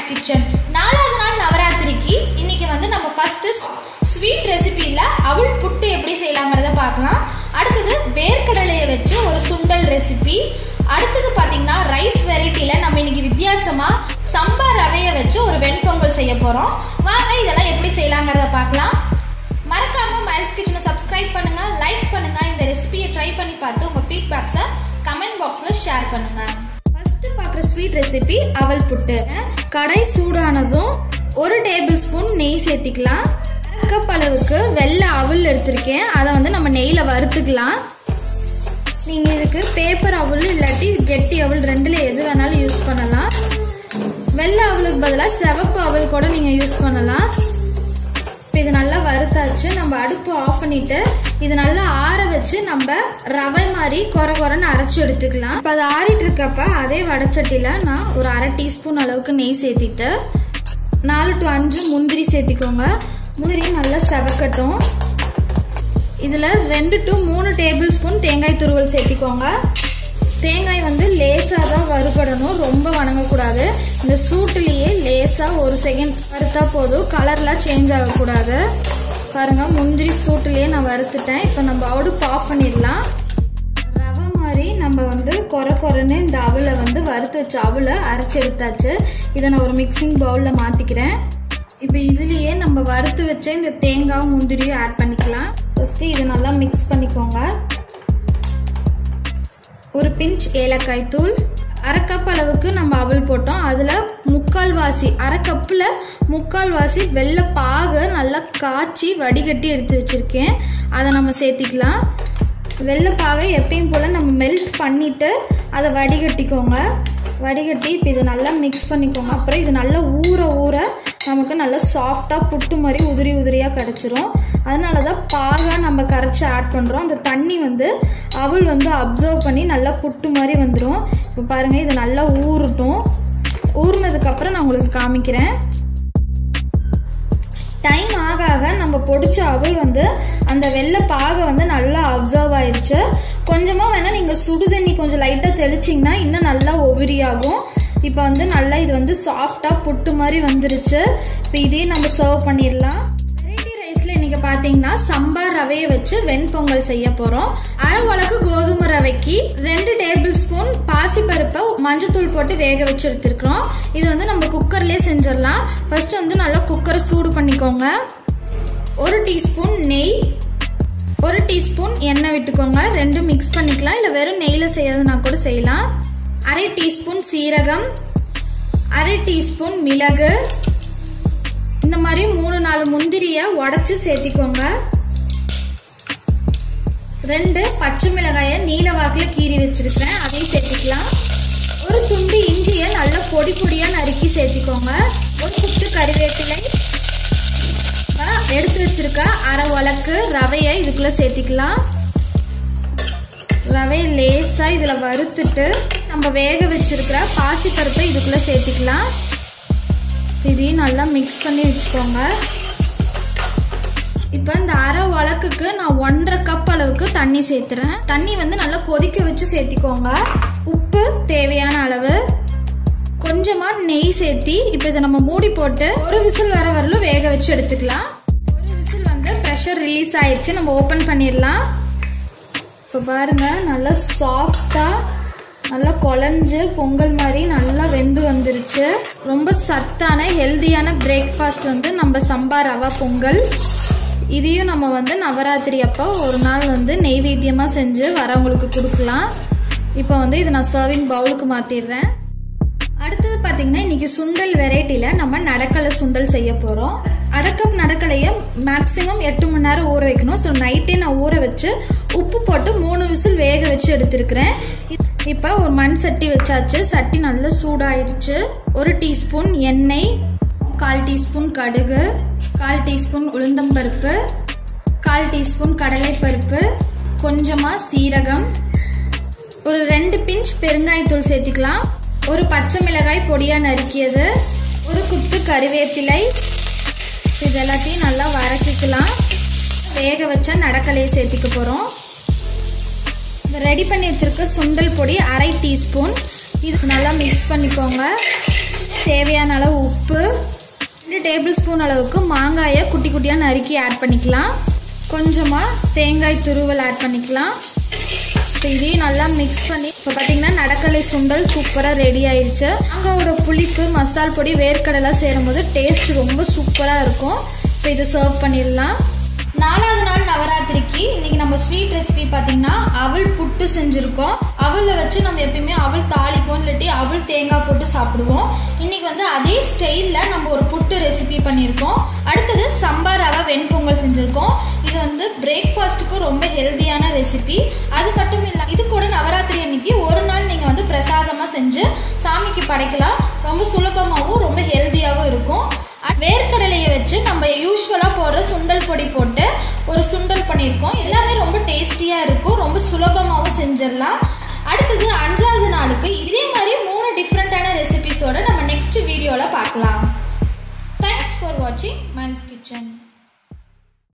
kitchen நாலாவது நாள் நவராத்திரிக்கு இன்னைக்கு வந்து நம்ம ஃபர்ஸ்ட் ஸ்வீட் ரெசிபியில் அவள் புட்டு எப்படி செய்யலாங்கிறத பார்க்கலாம் அடுத்தது வேர்க்கடலையை வச்சு ஒரு சுண்டல் ரெசிபி அடுத்தது பார்த்தீங்கன்னா ரைஸ் வெரைட்டியில் நம்ம இன்னைக்கு வித்தியாசமாக சம்பா ரவையை வச்சு ஒரு வெண்பொங்கல் செய்ய போகிறோம் வாங்க இதெல்லாம் எப்படி செய்யலாங்கிறத பார்க்கலாம் மறக்காம மைல்ஸ் கிச்சனை சப்ஸ்கிரைப் பண்ணுங்க லைக் பண்ணுங்க இந்த ரெசிபியை ட்ரை பண்ணி பார்த்து உங்க ஃபீட்பேக்ஸை கமெண்ட் பாக்ஸ்ல ஷேர் பண்ணுங்க ஃபர்ஸ்ட் பார்க்குற ஸ்வீட் ரெசிபி அவல் புட்டு கடை சூடானதும் ஒரு டேபிள் ஸ்பூன் நெய் சேர்த்திக்கலாம் கப் அளவுக்கு வெள்ளை அவல் எடுத்திருக்கேன் அதை வந்து நம்ம நெய்யில் வறுத்துக்கலாம் நீங்கள் இதுக்கு பேப்பர் அவல் இல்லாட்டி கெட்டி அவல் ரெண்டில் எது வேணாலும் யூஸ் பண்ணலாம் வெள்ளை அவலுக்கு பதிலாக சிவப்பு அவல் கூட நீங்கள் யூஸ் பண்ணலாம் இப்போ இது நல்லா வறுத்தாச்சு நம்ம அடுப்பு ஆஃப் பண்ணிட்டு இது நல்லா ஆற வச்சு நம்ம ரவை மாதிரி குறை குறைன்னு அரைச்சி எடுத்துக்கலாம் இப்போ அது ஆறிட்டு இருக்கப்ப அதே வடச்சட்டியில் நான் ஒரு அரை டீஸ்பூன் அளவுக்கு நெய் சேர்த்திட்டு நாலு டு அஞ்சு முந்திரி சேர்த்திக்கோங்க முந்திரி நல்லா செவக்கட்டும் இதில் ரெண்டு டு மூணு டேபிள் ஸ்பூன் தேங்காய் துருவல் சேர்த்திக்கோங்க தேங்காய் வந்து லேசாக தான் வறுபடணும் ரொம்ப வணங்கக்கூடாது இந்த சூட்டுலேயே லேசாக ஒரு செகண்ட் வறுத்தா போதும் கலர்லாம் சேஞ்ச் ஆகக்கூடாது பாருங்க முந்திரி சூட்டுலேயே நான் வறுத்துட்டேன் இப்போ நம்ம அடுப்பு ஆஃப் பண்ணிடலாம் ரவை மாதிரி நம்ம வந்து குறை குறைன்னு இந்த அவலை வந்து வறுத்து வச்ச அவலை அரைச்சி எடுத்தாச்சு இதை நான் ஒரு மிக்சிங் பவுலில் மாற்றிக்கிறேன் இப்போ இதுலேயே நம்ம வறுத்து வச்ச இந்த தேங்காய் முந்திரியும் ஆட் பண்ணிக்கலாம் ஃபஸ்ட்டு இதை நல்லா மிக்ஸ் பண்ணிக்கோங்க ஒரு பிஞ்ச் ஏலக்காய் தூள் அரை கப் அளவுக்கு நம்ம அவல் போட்டோம் அதில் முக்கால் வாசி அரை கப்பில் முக்கால் வாசி வெள்ளை பாகை நல்லா காய்ச்சி வடிகட்டி எடுத்து வச்சுருக்கேன் அதை நம்ம சேர்த்திக்கலாம் வெள்ளை பாகை எப்பயும் போல் நம்ம மெல்ட் பண்ணிவிட்டு அதை வடிகட்டிக்கோங்க வடிகட்டி இப்போ இது நல்லா மிக்ஸ் பண்ணிக்கோங்க அப்புறம் இது நல்லா ஊற ஊற நமக்கு நல்லா சாஃப்டாக புட்டு மாதிரி உதிரி உதிரியாக கிடச்சிரும் அதனால தான் பாகாக நம்ம கரைச்சி ஆட் பண்ணுறோம் அந்த தண்ணி வந்து அவள் வந்து அப்சர்வ் பண்ணி நல்லா புட்டு மாதிரி வந்துடும் இப்போ பாருங்கள் இது நல்லா ஊறட்டும் ஊறினதுக்கப்புறம் நான் உங்களுக்கு காமிக்கிறேன் டைம் ஆக ஆக நம்ம பொடிச்ச அவள் வந்து அந்த வெள்ளை பாகை வந்து நல்லா அப்சர்வ் ஆயிடுச்சு கொஞ்சமாக வேணால் நீங்கள் சுடு தண்ணி கொஞ்சம் லைட்டாக தெளிச்சிங்கன்னா இன்னும் நல்லா ஒவிரியாகும் இப்போ வந்து நல்லா இது வந்து சாஃப்டாக புட்டு மாதிரி வந்துருச்சு இப்போ இதையும் நம்ம சர்வ் பண்ணிடலாம் வெரைட்டி ரைஸில் இன்றைக்கி பார்த்தீங்கன்னா சம்பார் ரவையை வச்சு வெண்பொங்கல் செய்ய போகிறோம் அரை உலக்கு கோதுமை ரவைக்கு ரெண்டு டேபிள் ஸ்பூன் பாசிப்பருப்பை மஞ்சத்தூள் போட்டு வேக வச்சு எடுத்துருக்குறோம் இது வந்து நம்ம குக்கர்லேயே செஞ்சிடலாம் ஃபர்ஸ்ட் வந்து நல்லா குக்கரை சூடு பண்ணிக்கோங்க ஒரு டீஸ்பூன் நெய் ஒரு டீஸ்பூன் எண்ணெய் விட்டுக்கோங்க ரெண்டும் மிக்ஸ் பண்ணிக்கலாம் இல்லை வெறும் நெய்யில் செய்யறதுனா கூட செய்யலாம் அரை டீஸ்பூன் சீரகம் அரை டீஸ்பூன் மிளகு இந்த மாதிரி மூணு நாலு முந்திரியை உடச்சி சேர்த்திக்கோங்க ரெண்டு பச்சை மிளகாயை நீல வாக்கில் கீறி வச்சிருக்கிறேன் அதையும் சேர்த்திக்கலாம் ஒரு துண்டு இஞ்சியை நல்லா பொடி பொடியாக நறுக்கி சேர்த்திக்கோங்க ஒரு குத்து கறிவேப்பிலை எடுத்து வச்சிருக்க அரை உலக்கு ரவையை இதுக்குள்ளே சேர்த்திக்கலாம் ரவையை லேசாக இதில் வறுத்துட்டு நம்ம வேக வச்சிருக்கிற பாசிப்பருப்பை இதுக்குள்ளே சேர்த்திக்கலாம் இதையும் நல்லா மிக்ஸ் பண்ணி வச்சுக்கோங்க இப்போ இந்த அரை உலக்குக்கு நான் ஒன்றரை கப் அளவுக்கு தண்ணி சேர்த்துறேன் தண்ணி வந்து நல்லா கொதிக்க வச்சு சேர்த்திக்கோங்க உப்பு தேவையான அளவு கொஞ்சமாக நெய் சேர்த்தி இப்போ இதை நம்ம மூடி போட்டு ஒரு விசில் வர வரலும் வேக வச்சு எடுத்துக்கலாம் ஒரு விசில் வந்து ப்ரெஷர் ரிலீஸ் ஆயிடுச்சு நம்ம ஓப்பன் பண்ணிடலாம் இப்போ பாருங்க நல்லா சாஃப்டாக நல்லா குழஞ்சு பொங்கல் மாதிரி நல்லா வெந்து வந்துருச்சு ரொம்ப சத்தான ஹெல்தியான பிரேக்ஃபாஸ்ட் வந்து நம்ம சம்பா ரவா பொங்கல் இதையும் நம்ம வந்து நவராத்திரி அப்போ ஒரு நாள் வந்து நெய்வேத்தியமாக செஞ்சு வரவங்களுக்கு கொடுக்கலாம் இப்போ வந்து இதை நான் சர்விங் பவுலுக்கு மாற்றிடுறேன் அடுத்தது பார்த்தீங்கன்னா இன்னைக்கு சுண்டல் வெரைட்டியில் நம்ம நடக்கலை சுண்டல் செய்ய போகிறோம் அடக்கப் நடக்கலையை மேக்ஸிமம் எட்டு மணி நேரம் ஊற வைக்கணும் ஸோ நைட்டே நான் ஊற வச்சு உப்பு போட்டு மூணு விசில் வேக வச்சு எடுத்திருக்கிறேன் இப்போ ஒரு மண் சட்டி வச்சாச்சு சட்டி நல்லா சூடாயிடுச்சு ஒரு டீஸ்பூன் எண்ணெய் கால் டீஸ்பூன் கடுகு கால் டீஸ்பூன் உளுந்தம்பருப்பு கால் டீஸ்பூன் கடலைப்பருப்பு கொஞ்சமாக சீரகம் ஒரு ரெண்டு பிஞ்ச் பெருங்காயத்தூள் சேர்த்துக்கலாம் ஒரு பச்சை மிளகாய் பொடியாக நறுக்கியது ஒரு குத்து கருவேப்பிலை இது எல்லாத்தையும் நல்லா வதக்கிக்கலாம் வேக வச்ச நடக்கலையை சேர்த்திக்க போகிறோம் ரெடி பண்ணி வச்சிருக்க சுண்டல் பொடி அரை டீஸ்பூன் இது நல்லா மிக்ஸ் பண்ணிக்கோங்க தேவையான அளவு உப்பு ரெண்டு டேபிள் ஸ்பூன் அளவுக்கு மாங்காயை குட்டி குட்டியாக நறுக்கி ஆட் பண்ணிக்கலாம் கொஞ்சமாக தேங்காய் துருவல் ஆட் பண்ணிக்கலாம் இப்போ இதையும் நல்லா மிக்ஸ் பண்ணி இப்போ பார்த்தீங்கன்னா நடக்கலை சுண்டல் சூப்பராக ரெடி ஆயிடுச்சு மாங்காவோட புளிப்பு மசால் பொடி வேர்க்கடலை சேரும்போது டேஸ்ட் ரொம்ப சூப்பராக இருக்கும் இப்போ இதை சர்வ் பண்ணிடலாம் நாலாவது நாள் நவராத்திரிக்கு இன்னைக்கு நம்ம ஸ்வீட் ரெசிபி பார்த்தீங்கன்னா அவல் புட்டு செஞ்சுருக்கோம் அவலில் வச்சு நம்ம எப்பயுமே அவல் தாளிப்போம் இல்லாட்டி அவல் தேங்காய் போட்டு சாப்பிடுவோம் இன்னைக்கு வந்து அதே ஸ்டைலில் நம்ம ஒரு புட்டு ரெசிபி பண்ணியிருக்கோம் அடுத்தது சம்பா ரவா வெண்பொங்கல் செஞ்சுருக்கோம் இது வந்து பிரேக்ஃபாஸ்ட்டுக்கு ரொம்ப ஹெல்தியான ரெசிபி அது மட்டும் இல்லை இது கூட நவராத்திரி அன்னைக்கு ஒரு நாள் நீங்கள் வந்து பிரசாதமாக செஞ்சு சாமிக்கு படைக்கலாம் ரொம்ப சுலபமாகவும் ரொம்ப ஹெல்த்தியாகவும் இருக்கும் வேர்க்கடலையை வச்சு நம்ம யூஸ்வலாக போடுற சுண்டல் பொடி போட்டு ஒரு சுண்டல் பண்ணியிருக்கோம் எல்லாமே ரொம்ப டேஸ்டியாக இருக்கும் ரொம்ப சுலபமாகவும் செஞ்சிடலாம் அடுத்தது அஞ்சாவது நாளுக்கு இதே மாதிரி மூணு டிஃப்ரெண்ட்டான ரெசிபிஸோட நம்ம நெக்ஸ்ட் வீடியோவில் பார்க்கலாம் தேங்க்ஸ் ஃபார் வாட்சிங் மைல்ஸ் கிச்சன்